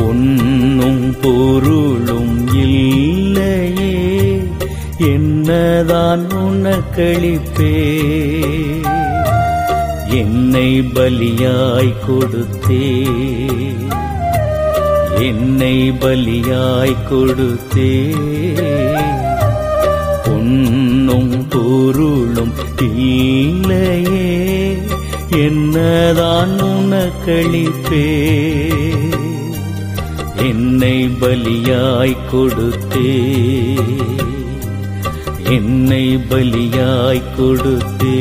பொன்னும் பொருளும் இல்லையே என்னதான் உனக்களிப்பே என்னை பலியாய் கொடுத்தே என்னை பலியாய் கொடுத்தே பொன்னும் பொருளும் இல்லையே என்னதான் உனக்களிப்பே என்னை பலியாய் கொடுத்தே என்னை பலியாய் கொடுத்தே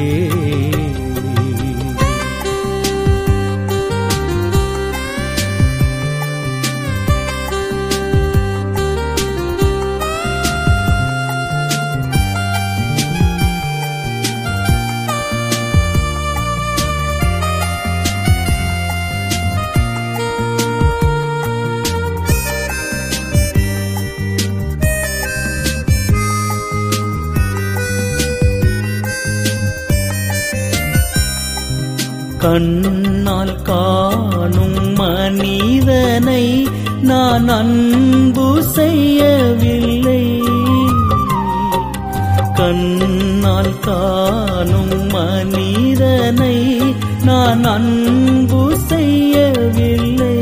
கண்ணால் காணும் மனிதனை நான் அன்பு செய்யவில்லை கண்ணால் காணும் மனிதனை நான் அன்பு செய்யவில்லை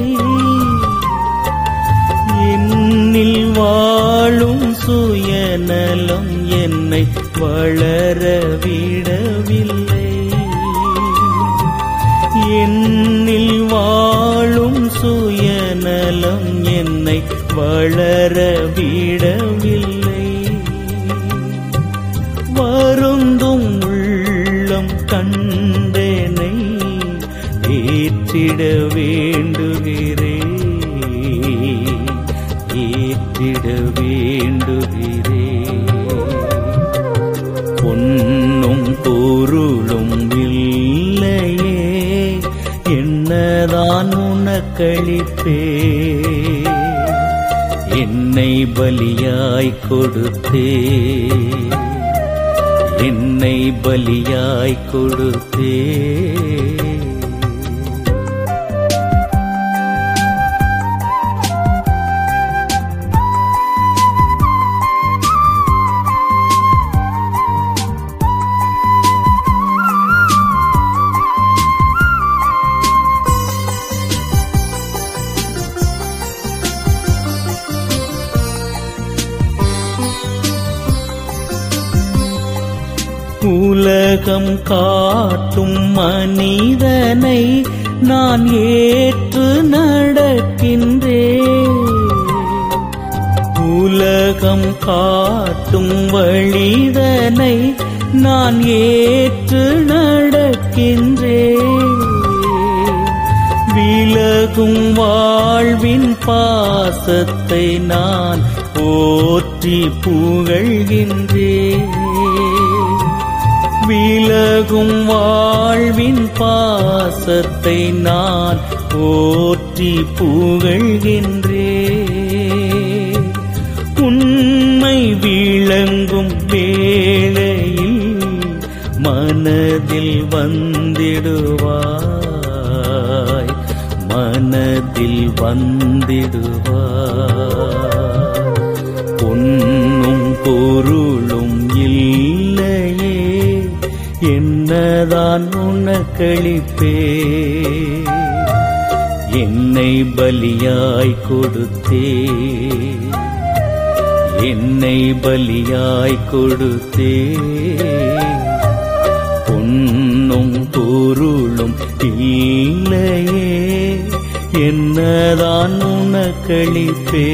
என்னில் வாழும் சுயநலம் என்னை வளர விடவில்லை என்னில் வாழும் சுயநலம் என்னை வளர விடவில்லை வருந்தும் உள்ளம் கண்டனை ஏற்றிட வேண்டுகிறே ஏற்றிட வேண்டுகிறே பொன்னும் பொருளும் இல்லையே என்னதான் உனக்களிப்பே என்னை பலியாய் கொடுத்தே என்னை பலியாய் கொடுத்தே உலகம் காட்டும் மனிதனை நான் ஏற்று நடக்கின்றேன் உலகம் காட்டும் வழிதனை நான் ஏற்று நடக்கின்றேன் விலகும் வாழ்வின் பாசத்தை நான் போற்றி புகழ்கின்றேன் விலகும் வாழ்வின் பாசத்தை நான் போற்றி புகழ்கின்றேன் உண்மை விளங்கும் வேளையில் மனதில் வந்திடுவாய் மனதில் வந்திடுவாய் பொன்னும் பொருளும் இல்லையே என்னதான் உனக்களிப்பே என்னை பலியாய் கொடுத்தே என்னை பலியாய் கொடுத்தே பொன்னும் பொருளும் இல்லையே என்னதான் உனக்களிப்பே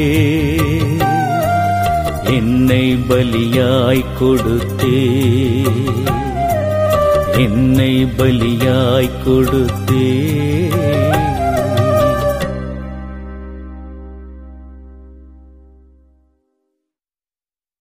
என்னை பலியாய் கொடுத்தே என்னை பலியாய் கொடுத்தே